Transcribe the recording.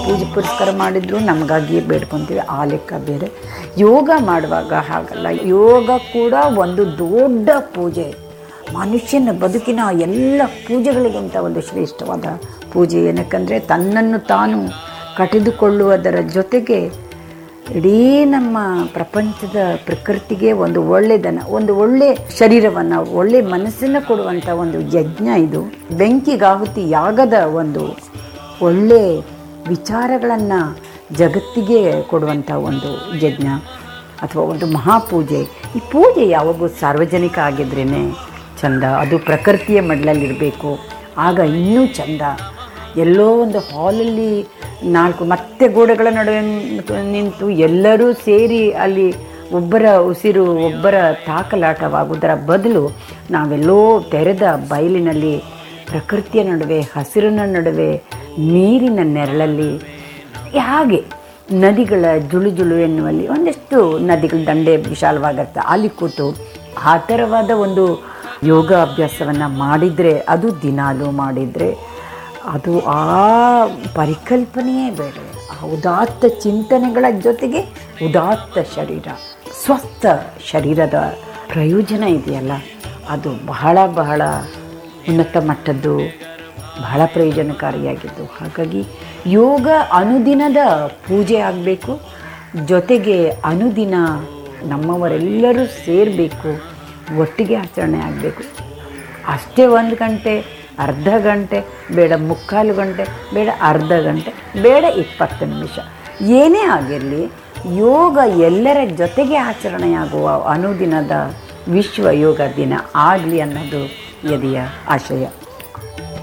ಪೂಜೆ ಪುರಸ್ಕಾರ ಮಾಡಿದ್ರು ನಮಗಾಗಿಯೇ ಬೇಡ್ಕೊತೀವಿ ಆ ಲೆಕ್ಕ ಬೇರೆ ಯೋಗ ಮಾಡುವಾಗ ಹಾಗಲ್ಲ ಯೋಗ ಕೂಡ ಒಂದು ದೊಡ್ಡ ಪೂಜೆ ಮನುಷ್ಯನ ಬದುಕಿನ ಎಲ್ಲ ಪೂಜೆಗಳಿಗಿಂತ ಒಂದು ಶ್ರೇಷ್ಠವಾದ ಪೂಜೆ ಏನಕ್ಕಂದರೆ ತನ್ನನ್ನು ತಾನು ಕಟ್ಟಿದುಕೊಳ್ಳುವುದರ ಜೊತೆಗೆ ಇಡೀ ನಮ್ಮ ಪ್ರಪಂಚದ ಪ್ರಕೃತಿಗೆ ಒಂದು ಒಳ್ಳೆಯದನ್ನು ಒಂದು ಒಳ್ಳೆ ಶರೀರವನ್ನು ಒಳ್ಳೆ ಮನಸ್ಸನ್ನು ಕೊಡುವಂಥ ಒಂದು ಯಜ್ಞ ಇದು ಬೆಂಕಿಗಾಹುತಿ ಯಾಗದ ಒಂದು ಒಳ್ಳೆ ವಿಚಾರಗಳನ್ನು ಜಗತ್ತಿಗೆ ಕೊಡುವಂಥ ಒಂದು ಯಜ್ಞ ಅಥವಾ ಒಂದು ಮಹಾಪೂಜೆ ಈ ಪೂಜೆ ಯಾವಾಗೂ ಸಾರ್ವಜನಿಕ ಆಗಿದ್ರೇ ಚಂದ ಅದು ಪ್ರಕೃತಿಯ ಮಡ್ಲಲ್ಲಿರಬೇಕು ಆಗ ಇನ್ನೂ ಚಂದ ಎಲ್ಲೋ ಒಂದು ಹಾಲಲ್ಲಿ ನಾಲ್ಕು ಮತ್ತೆ ಗೋಡೆಗಳ ನಡುವೆ ನಿಂತು ಎಲ್ಲರೂ ಸೇರಿ ಅಲ್ಲಿ ಒಬ್ಬರ ಉಸಿರು ಒಬ್ಬರ ತಾಕಲಾಟವಾಗುವುದರ ಬದಲು ನಾವೆಲ್ಲೋ ತೆರೆದ ಬಯಲಿನಲ್ಲಿ ಪ್ರಕೃತಿಯ ನಡುವೆ ಹಸಿರಿನ ನಡುವೆ ನೀರಿನ ನೆರಳಲ್ಲಿ ಹಾಗೆ ನದಿಗಳ ಜುಳು ಜುಳು ಎನ್ನುವಲ್ಲಿ ಒಂದಷ್ಟು ನದಿಗಳ ದಂಡೆ ವಿಶಾಲವಾಗಿರುತ್ತೆ ಅಲ್ಲಿ ಕೂತು ಆ ಥರವಾದ ಒಂದು ಯೋಗ ಅಭ್ಯಾಸವನ್ನು ಮಾಡಿದರೆ ಅದು ದಿನಾಲೂ ಮಾಡಿದರೆ ಅದು ಆ ಪರಿಕಲ್ಪನೆಯೇ ಬೇಡ ಆ ಉದಾತ್ತ ಚಿಂತನೆಗಳ ಜೊತೆಗೆ ಉದಾತ್ತ ಶರೀರ ಸ್ವಸ್ಥ ಶರೀರದ ಪ್ರಯೋಜನ ಇದೆಯಲ್ಲ ಅದು ಬಹಳ ಬಹಳ ಉನ್ನತ ಮಟ್ಟದ್ದು ಬಹಳ ಪ್ರಯೋಜನಕಾರಿಯಾಗಿದ್ದು ಹಾಗಾಗಿ ಯೋಗ ಅನುದಿನದ ಪೂಜೆ ಆಗಬೇಕು ಜೊತೆಗೆ ಅನುದಿನ ನಮ್ಮವರೆಲ್ಲರೂ ಸೇರಬೇಕು ಒಟ್ಟಿಗೆ ಆಚರಣೆ ಆಗಬೇಕು ಅಷ್ಟೇ ಒಂದು ಗಂಟೆ ಅರ್ಧ ಗಂಟೆ ಬೇಡ ಮುಕ್ಕಾಲು ಗಂಟೆ ಬೇಡ ಅರ್ಧ ಗಂಟೆ ಬೇಡ ಇಪ್ಪತ್ತು ನಿಮಿಷ ಏನೇ ಆಗಿರಲಿ ಯೋಗ ಎಲ್ಲರ ಜೊತೆಗೆ ಆಚರಣೆಯಾಗುವ ಅನುದಿನದ ವಿಶ್ವ ಯೋಗ ದಿನ ಆಗಲಿ ಅನ್ನೋದು ಎದೆಯ ಆಶಯ